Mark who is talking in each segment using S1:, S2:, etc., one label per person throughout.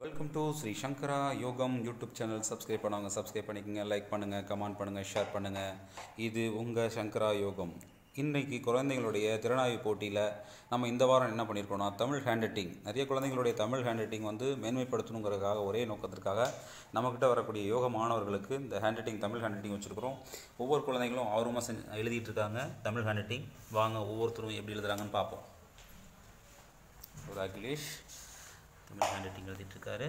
S1: welcome to Sri Shankara Yogam YouTube channel subscribe பண்ணவங்க subscribe பண்ணிக்கங்க like பண்ணுங்கள் கமெண்ட் பண்ணுங்கள் ஷேர் பண்ணுங்கள் இது உங்கள் சங்கரா யோகம் இன்றைக்கி குழந்தைங்களுடைய திறனாய்வு போட்டியில் நம்ம இந்த வாரம் என்ன பண்ணியிருக்கோம்னா தமிழ் ஹேண்ட் ரைட்டிங் நிறைய குழந்தைங்களுடைய தமிழ் ஹேண்ட் ரைட்டிங் வந்து மேன்மைப்படுத்தணுங்கிறதுக்காக ஒரே நோக்கத்திற்காக நம்மக்கிட்ட வரக்கூடிய யோக மாணவர்களுக்கு இந்த handwriting Tamil handwriting வச்சுருக்கிறோம் ஒவ்வொரு குழந்தைங்களும் ஆர்வமாக செஞ்சு எழுதிட்டு இருக்காங்க தமிழ் ஹேண்ட் ரைட்டிங் வாங்க ஒவ்வொருத்தரும் எப்படி எழுதுறாங்கன்னு பார்ப்போம் ஒரு அகிலேஷ் தமிழ் ஹேண்ட் ரைட்டிங் எழுதிட்டுருக்காரு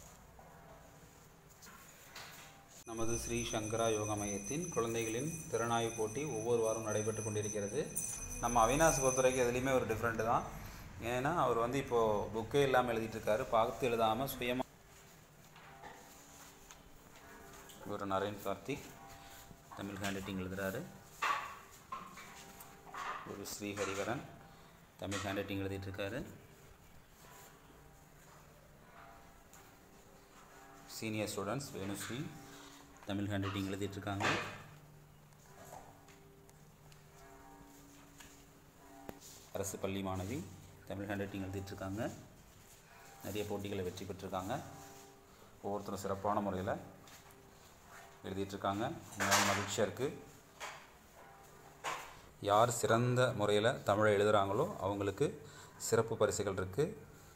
S1: நமது ஸ்ரீ சங்கரா யோகா மையத்தின் குழந்தைகளின் திறனாய்வு போட்டி ஒவ்வொரு வாரம் நடைபெற்று கொண்டிருக்கிறது நம்ம அவினாஸ் பொறுத்த வரைக்கும் எதுலேயுமே ஒரு டிஃப்ரெண்ட்டு தான் ஏன்னா அவர் வந்து இப்போது புக்கே இல்லாமல் எழுதிட்டு இருக்காரு பார்த்து எழுதாமல் சுயமாக ஒரு நரேன் கார்த்திக் தமிழ் ஹேண்ட் ரைட்டிங் எழுதுறாரு ஒரு ஸ்ரீ ஹரிகரன் தமிழ் ஹேண்ட் ரைட்டிங் எழுதிட்டு இருக்காரு senior students Venusri Tamil handwriting எழுதிட்டுருக்காங்க அரசு பள்ளி மாணவி தமிழ் ஹேண்ட் ரைட்டிங் எழுதிட்டுருக்காங்க நிறைய போட்டிகளை வெற்றி பெற்றிருக்காங்க ஒவ்வொருத்தரும் சிறப்பான முறையில் எழுதிட்டுருக்காங்க உண்மையான மகிழ்ச்சியாக இருக்குது யார் சிறந்த முறையில் தமிழை எழுதுகிறாங்களோ அவங்களுக்கு சிறப்பு பரிசுகள் இருக்குது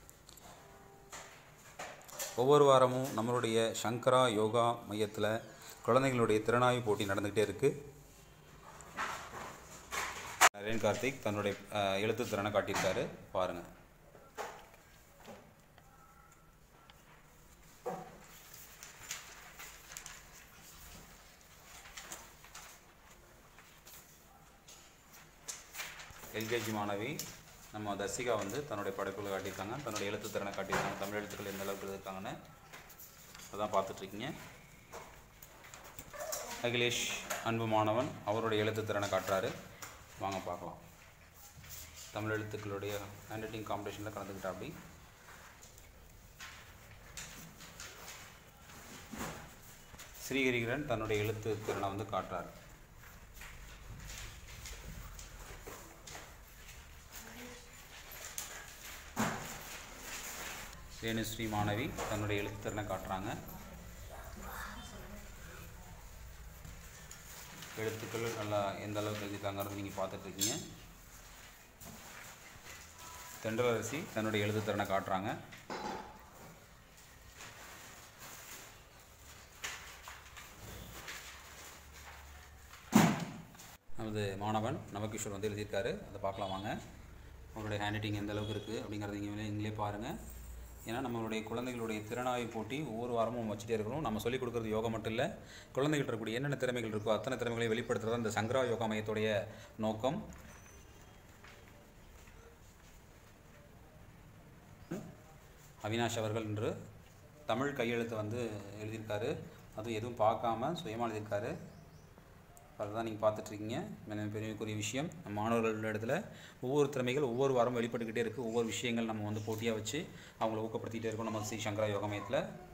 S1: ஒவ்வொரு வாரமும் நம்மளுடைய சங்கரா யோகா மையத்தில் குழந்தைகளுடைய திறனாய்வு போட்டி நடந்துக்கிட்டே இருக்குது நரேன் கார்த்திக் தன்னுடைய அஹ், எழுத்து திறனை காட்டியிருக்காரு பாருங்கள் எல்கேஜி மாணவி நம்ம தர்சிகா வந்து தன்னுடைய படைப்புகளை காட்டியிருக்காங்க தன்னுடைய எழுத்து திறனை காட்டியிருக்காங்க தமிழ் எழுத்துக்கள் எந்த அளவுக்கு எழுதியிருக்காங்கன்னு அதான் பார்த்துட்ருக்கீங்க அகிலேஷ் அன்பு மாணவன் அவருடைய எழுத்து திறனை காட்டுறாரு வாங்க பார்க்கலாம் தமிழ் எழுத்துக்களுடைய ஹேண்ட் ரைட்டிங் காம்படிஷனில் கலந்துக்கிட்டா அப்படி ஸ்ரீஹரிகரன் தன்னுடைய எழுத்து திறனை வந்து காட்டுறாரு ரேணுஸ்ரீ மாணவி தன்னுடைய எழுத்துத்திறனை காட்டுறாங்க எழுத்துக்கள் நல்லா எந்த அளவுக்கு எழுதியிருக்காங்கிறது நீங்கள் பார்த்துட்ருக்கீங்க தென்றலரசி தன்னுடைய எழுத்துத்திறனை காட்டுறாங்க நமது மாணவன் நவகிஷோர் வந்து எழுதியிருக்காரு அதை பார்க்கலாம் வாங்க அவருடைய ஹேண்ட் ரைட்டிங் எந்த அளவுக்கு இருக்குது அப்படிங்கிறத நீங்கள் நீங்களே பாருங்கள் ஏன்னா நம்மளுடைய குழந்தைகளுடைய திறனாய்வு போட்டி ஒவ்வொரு வாரமும் வச்சுட்டே இருக்கிறோம் நம்ம சொல்லிக் கொடுக்குறது யோகா மட்டும் இல்லை குழந்தைகிட்ட இருக்கக்கூடிய என்னென்ன திறமைகள் இருக்கோ அத்தனை திறமைகளை வெளிப்படுத்துறது இந்த சங்கரா யோகா மையத்துடைய நோக்கம் அவினாஷ் அவர்கள் என்று தமிழ் கையெழுத்தை வந்து எழுதியிருக்காரு அதுவும் எதுவும் பார்க்காம சுயமாக எழுதியிருக்காரு அதுதான் நீங்கள் பார்த்துட்ருக்கீங்க பெரியக்குரிய விஷயம் நம்ம மாணவர்கள் இடத்துல ஒவ்வொரு திறமைகள் ஒவ்வொரு வாரம் வெளிப்பட்டுக்கிட்டே இருக்குது ஒவ்வொரு விஷயங்கள் நம்ம வந்து போட்டியாக வச்சு அவங்கள ஊக்கப்படுத்திகிட்டே இருக்கோம் நம்ம ஸ்ரீ சங்கரா யோகா மையத்தில்